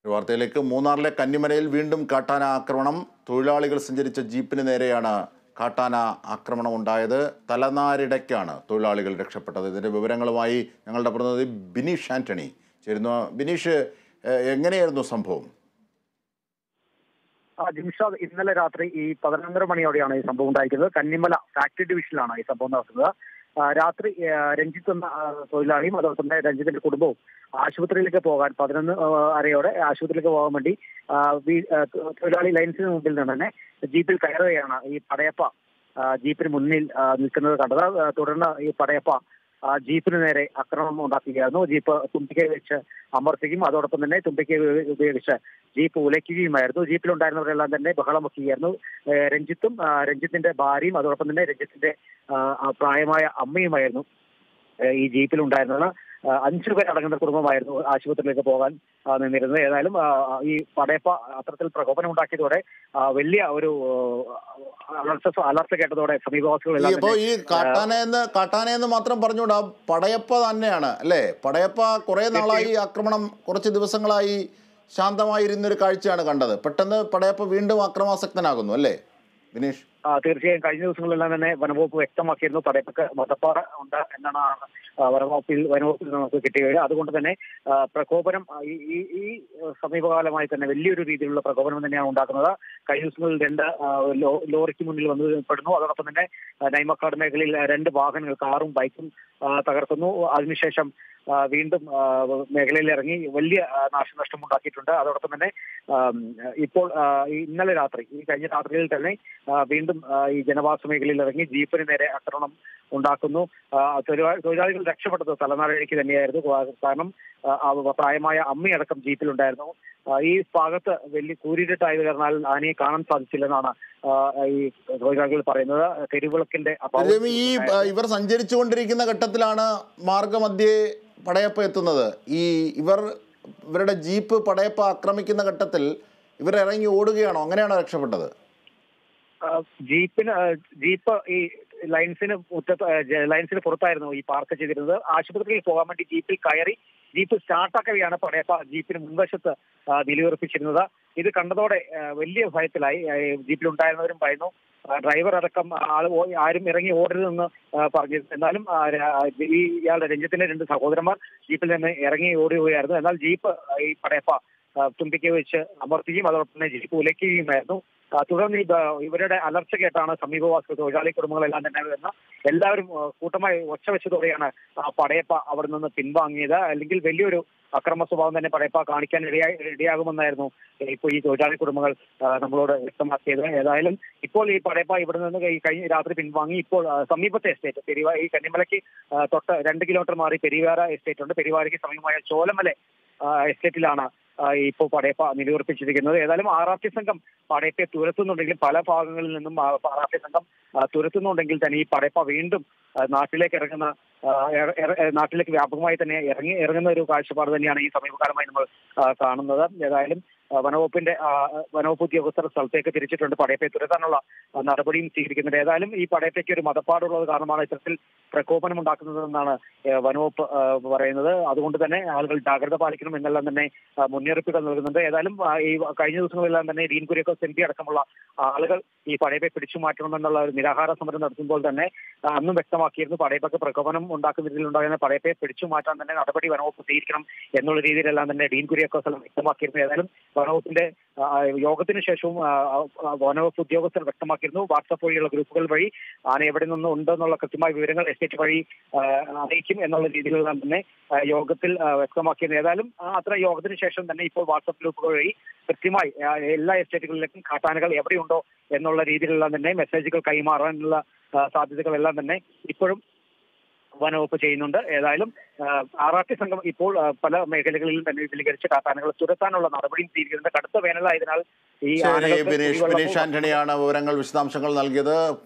ഒരു വാർത്തയിലേക്ക് മൂന്നാറിലെ കന്നിമലയിൽ വീണ്ടും കാട്ടാന ആക്രമണം തൊഴിലാളികൾ സഞ്ചരിച്ച ജീപ്പിന് നേരെയാണ് കാട്ടാന ആക്രമണം ഉണ്ടായത് തലനാരിടയ്ക്കാണ് തൊഴിലാളികൾ രക്ഷപ്പെട്ടത് ഇതിൻ്റെ വിവരങ്ങളുമായി ഞങ്ങളുടെ പ്രതിനിധി ബിനീഷ് ആന്റണി ചേരുന്നു ബിനീഷ് ഏഹ്, എങ്ങനെയായിരുന്നു സംഭവം ആ, ജിംഷാദ് ഇന്നലെ രാത്രി ഈ പതിനൊന്നര മണിയോടെയാണ് ഈ സംഭവം ഉണ്ടായിരിക്കുന്നത് കന്നിമല ഫാക്ടറി ഡിവിഷനിലാണ് ഈ സംഭവം നടക്കുന്നത് ആ, രാത്രി ആ, രഞ്ജിത്ത് എന്ന ആ, തൊഴിലാളിയും അതോടൊപ്പം തന്നെ രഞ്ജിത്തിന്റെ കുടുംബവും ആശുപത്രിയിലേക്ക് പോകാൻ പതിനൊന്ന് ആ, അരയോടെ ആശുപത്രിയിലേക്ക് പോകാൻ വേണ്ടി ആ, വീ- ആ, തൊഴിലാളി ലൈൻസിന് മുമ്പിൽ നിന്ന് തന്നെ ജീപ്പിൽ കയറുകയാണ് ഈ പടയപ്പ ആ, ജീപ്പിന് മുന്നിൽ ആ, നിൽക്കുന്നത് കണ്ടത് ആ, തുടർന്ന് ഈ പടയപ്പ ആ, ജീപ്പിന് നേരെ ആക്രമണം ഉണ്ടാക്കുകയായിരുന്നു ജീപ്പ് തുമ്പിക്കൈ വെച്ച് അമർത്തുകയും അതോടൊപ്പം തന്നെ തുമ്പിക്കൈ ഉപ- ഉപയോഗിച്ച് ജീപ്പ് ഉലയ്ക്കുകയുമായിരുന്നു ജീപ്പിലുണ്ടായിരുന്നവരെല്ലാം തന്നെ ബഹളം വെക്കുകയായിരുന്നു ഏഹ് രഞ്ജിത്തും ആ, രഞ്ജിത്തിന്റെ ഭാര്യയും അതോടൊപ്പം തന്നെ രഞ്ജിത്തിന്റെ ആ, ആ പ്രായമായ അമ്മയുമായിരുന്നു ഏഹ് ഈ ജീപ്പിലുണ്ടായിരുന്നത് ആ, അഞ്ചു പേരടങ്ങുന്ന കുടുംബമായിരുന്നു ആശുപത്രിയിലേക്ക് പോകാൻ ആ, നിന്നിരുന്നത് ഏതായാലും ആ, ഈ പടയപ്പ അത്തരത്തിൽ പ്രകോപനം ഉണ്ടാക്കിയതോടെ ആ, വലിയ ഒരു അലർച്ച അലർച്ച കേട്ടതോടെ ഈ സമീപവാസികളെല്ലാം ഇപ്പോൾ തന്നെ ഈ കാട്ടാനയെന്ന് കാട്ടാനയെന്ന് മാത്രം പറഞ്ഞുകൂടാ പടയപ്പ തന്നെയാണ് അല്ലേ പടയപ്പ കുറേ നാളായി ആക്രമണം കുറച്ച് ദിവസങ്ങളായി ശാന്തമായിരുന്നൊരു കാഴ്ചയാണ് കണ്ടത് പെട്ടെന്ന് പടയപ്പ വീണ്ടും അക്രമാസക്തനാകുന്നു അല്ലേ ബിനീഷ് ആ, തീർച്ചയായും കഴിഞ്ഞ ദിവസങ്ങളിലെല്ലാം തന്നെ വനവകുപ്പ് വ്യക്തമാക്കിയിരുന്നു പടയപ്പക്ക് വധപ്പാറ ഉണ്ട് എന്നാണ് ആ, വനവകുപ്പിൽ വനവകുപ്പിൽ നിന്ന് നമുക്ക് കിട്ടിയത് അതുകൊണ്ട് തന്നെ ആ, പ്രകോപനം ആ, ഈ ഈ- ഈ സമീപകാലമായി തന്നെ വലിയൊരു രീതിയിലുള്ള പ്രകോപനം തന്നെയാണ് ഉണ്ടാക്കുന്നത് കഴിഞ്ഞ ദിവസങ്ങളിൽ രണ്ട് ആ, ലോ- ലോറിക്ക് മുന്നിൽ വന്ന് പെടുന്നു അതോടൊപ്പം തന്നെ ആ, നൈമക്കാട് മേഖലയിൽ രണ്ട് വാഹനങ്ങൾ കാറും ബൈക്കും ആ, തകർക്കുന്നു അതിനുശേഷം ആ, വീണ്ടും ആ, മേഖലയിൽ ഇറങ്ങി വലിയ ആ, നാശനഷ്ടം ഉണ്ടാക്കിയിട്ടുണ്ട് അതോടൊപ്പം തന്നെ ആം, ഇപ്പോൾ ആ, ഈ ഇന്നലെ രാത്രി ഈ കഴിഞ്ഞ രാത്രിയിൽ തന്നെ ആ, വീണ്ടും ആ, ഈ ജനവാസ മേഖലയിൽ ഇറങ്ങി ജീപ്പിന് നേരെ ആക്രമണം ഉണ്ടാക്കുന്നു ആ, തൊഴിലാ- തൊഴിലാളികൾ രക്ഷപ്പെട്ടത് തലനാരിഴയ്ക്ക് തന്നെയായിരുന്നു കാ- കാരണം ആ, ആ പ്രായമായ അമ്മയടക്കം ജീപ്പിലുണ്ടായിരുന്നു ആ, ഈ ഭാഗത്ത് വലിയ കൂരിരുട്ടായത് കാരണാൽ ആനയെ കാണാൻ സാധിച്ചില്ലെന്നാണ് ആ, ഈ തൊഴിലാളികൾ പറയുന്നത് തെരുവിളക്കിന്റെ അഭാവം രവി, ഈ ആ, ഇവർ സഞ്ചരിച്ചുകൊണ്ടിരിക്കുന്ന ഘട്ടത്തിലാണ് മാർഗമധ്യേ പടയപ്പ എത്തുന്നത് ഈ ഇവർ ഇവരുടെ ജീപ്പ് പടയപ്പ ആക്രമിക്കുന്ന ഘട്ടത്തിൽ ഇവർ ഇറങ്ങി ഓടുകയാണോ അങ്ങനെയാണോ രക്ഷപ്പെട്ടത് ആ, ജീപ്പിന് ആ, ജീപ്പ് ഈ ലൈൻസിന് മുറ്റത്ത് ആ, ജ- ലൈൻസിന് പുറത്തായിരുന്നു ഈ പാർക്ക് ചെയ്തിരുന്നത് ആശുപത്രിയിൽ പോകാൻ വേണ്ടി ജീപ്പിൽ കയറി ജീപ്പ് സ്റ്റാർട്ടാക്കവെയാണ് പടയപ്പ ജീപ്പിന് മുൻവശത്ത് ആ, നിലയുറപ്പിച്ചിരുന്നത് ഇത് കണ്ടതോടെ ആ, വലിയ ഭയത്തിലായി ആ, ഈ ജീപ്പിലുണ്ടായിരുന്നവരും ഭയന്നു ആ, ഡ്രൈവർ അടക്കം ആൾ ഓ- ആരും ഇറങ്ങി ഓടരുതെന്ന് ആ, പറഞ്ഞിരുന്നു എന്നാലും ആ, ര- ഈ ഇയാളുടെ രഞ്ജിത്തിന്റെ രണ്ട് സഹോദരന്മാർ ജീപ്പിൽ നിന്ന് ഇറങ്ങി ഓടുകയായിരുന്നു എന്നാൽ ജീപ്പ് ആ, ഈ പടയപ്പ ആ, തുമ്പിക്ക് വെച്ച് അമർത്തുകയും അതോടൊപ്പം തന്നെ ജീപ്പ് ഉലയ്ക്കുകയുമായിരുന്നു ആ, തുടർന്ന് ഈ ബ- ഇവരുടെ അലർച്ച കേട്ടാണ് സമീപവാസികൾ തൊഴിലാളി കുടുംബങ്ങളെല്ലാം തന്നെ വരുന്ന എല്ലാവരും ആ, കൂട്ടമായി ഒച്ച വെച്ചതോടെയാണ് ആ പടയപ്പ അവിടെ നിന്ന് പിൻവാങ്ങിയത് അല്ലെങ്കിൽ വലിയൊരു അക്രമ സ്വഭാവം തന്നെ പടയപ്പ കാണിക്കാൻ ഇടയായി ഇടയാകുമെന്നായിരുന്നു ഇപ്പോൾ ഈ തൊഴിലാളി കുടുംബങ്ങൾ ആ, നമ്മളോട് വ്യക്തമാക്കിയത് ഏതായാലും ഇപ്പോൾ ഈ പടയപ്പ ഇവിടെ നിന്ന് ഈ കഴിഞ്ഞ രാത്രി പിൻവാങ്ങി ഇപ്പോൾ ആ, സമീപത്തെ എസ്റ്റേറ്റ് പെരിവാ ഈ കന്നിമലയ്ക്ക് ആ, തൊട്ട് രണ്ട് കിലോമീറ്റർ മാറി പെരിവാര എസ്റ്റേറ്റ് ഉണ്ട് പെരിവാരയ്ക്ക് സമീപമായ ചോലമല ആ, എസ്റ്റേറ്റിലാണ് ആ, ഇപ്പോൾ പടയപ്പ നിലയുറപ്പിച്ചിരിക്കുന്നത് ഏതായാലും ആർ ആർ ടി സംഘം പടയപ്പയെ തുരത്തുന്നുണ്ടെങ്കിലും പല ഭാഗങ്ങളിൽ നിന്നും ആർ ആർ ടി സംഘം ആ, തുരത്തുന്നുണ്ടെങ്കിൽ തന്നെ ഈ പടയപ്പ വീണ്ടും ആ, നാട്ടിലേക്ക് ഇറങ്ങുന്ന ആ, എറ- എറ- നാട്ടിലേക്ക് വ്യാപകമായി തന്നെ ഇറങ്ങി ഇറങ്ങുന്ന ഒരു കാഴ്ചപ്പാട് തന്നെയാണ് ഈ സമീപകാലമായി നമ്മൾ ആ, കാണുന്നത് ഏതായാലും ആ, വനവകുപ്പിന്റെ ആ, വനവകുപ്പ് ഉദ്യോഗസ്ഥർ സ്ഥലത്തേക്ക് തിരിച്ചിട്ടുണ്ട് പടയപ്പയെ തുരത്താനുള്ള ആ, നടപടിയും സ്വീകരിക്കുന്നുണ്ട് ഏതായാലും ഈ പടയപ്പയ്ക്ക് ഒരു മതപ്പാടുള്ളത് കാരണമാണ് ഇത്തരത്തിൽ പ്രകോപനം ഉണ്ടാക്കുന്നതെന്നാണ് ഏ, വനവകുപ്പ് ആ, പറയുന്നത് അതുകൊണ്ട് തന്നെ ആളുകൾ ജാഗ്രത പാലിക്കണം എന്നെല്ലാം തന്നെ ആ, മുന്നറിയിപ്പുകൾ നൽകുന്നുണ്ട് ഏതായാലും ആ, ഈ കഴിഞ്ഞ ദിവസങ്ങളെല്ലാം തന്നെ ഡീൻ കുര്യക്കോസ് എം പി അടക്കമുള്ള ആളുകൾ ഈ പടയപ്പെ പിടിച്ചു മാറ്റണമെന്നുള്ള ഒരു നിരാഹാര സമരം നടത്തുമ്പോൾ തന്നെ ആ, അന്നും വ്യക്തമാക്കിയിരുന്നു പടയപ്പക്ക് പ്രകോപനം ഉണ്ടാക്കുന്ന രീതിയിലുണ്ടാകുന്ന പടയപ്പയെ പിടിച്ചു മാറ്റാൻ തന്നെ നടപടി വനവകുപ്പ് സ്വീകരിക്കണം എന്നുള്ള രീതിയിലെല്ലാം തന്നെ ഡീൻ കുര്യാക്കോസ് എല്ലാം വ്യക്തമാക്കിയിരുന്നു ഏതായാലും വനവകുപ്പിന്റെ ആ, യോഗത്തിന് ശേഷവും ആ, ആ, വനവകുപ്പ് ഉദ്യോഗസ്ഥർ വ്യക്തമാക്കിയിരുന്നു വാട്സാപ്പ് വഴിയുള്ള ഗ്രൂപ്പുകൾ വഴി ആന എവിടെ നിന്ന് ഉണ്ടെന്നുള്ള കൃത്യമായ വിവരങ്ങൾ എസ്റ്റേറ്റ് വഴി ആ, അറിയിക്കും എന്നുള്ള രീതിയിലെല്ലാം തന്നെ ആ, യോഗത്തിൽ ആ, വ്യക്തമാക്കിയിരുന്നു ഏതായാലും ആ, അത്ര യോഗത്തിന് ശേഷം തന്നെ ഇപ്പോൾ വാട്സാപ്പ് ഗ്രൂപ്പുകൾ വഴി കൃത്യമായി ആ, എല്ലാ എസ്റ്റേറ്റുകളിലേക്കും കാട്ടാനകൾ എവിടെയുണ്ടോ എന്നുള്ള രീതിയിലെല്ലാം തന്നെ മെസ്സേജുകൾ കൈമാറാനുള്ള ആ, സാധ്യതകളെല്ലാം തന്നെ ഇപ്പോഴും വനവകുപ്പ് ചെയ്യുന്നുണ്ട് ഏതായാലും ആർ ആർ ടി സംഘം ഇപ്പോൾ ആ, പല മേഖലകളിലും തന്നെ വിപുലീകരിച്ച് കാട്ടാനകളെ തുരത്താനുള്ള നടപടിയും സ്വീകരിക്കുന്നുണ്ട് കടുത്ത വേനലായതിനാൽ ഈ ശരി ആനകൾക്ക് ബിനീഷ് കുടിവെള്ളമോ ബിനീഷ് ആന്റണിയാണ് വിവരങ്ങൾ വിശദാംശങ്ങൾ നൽകിയത്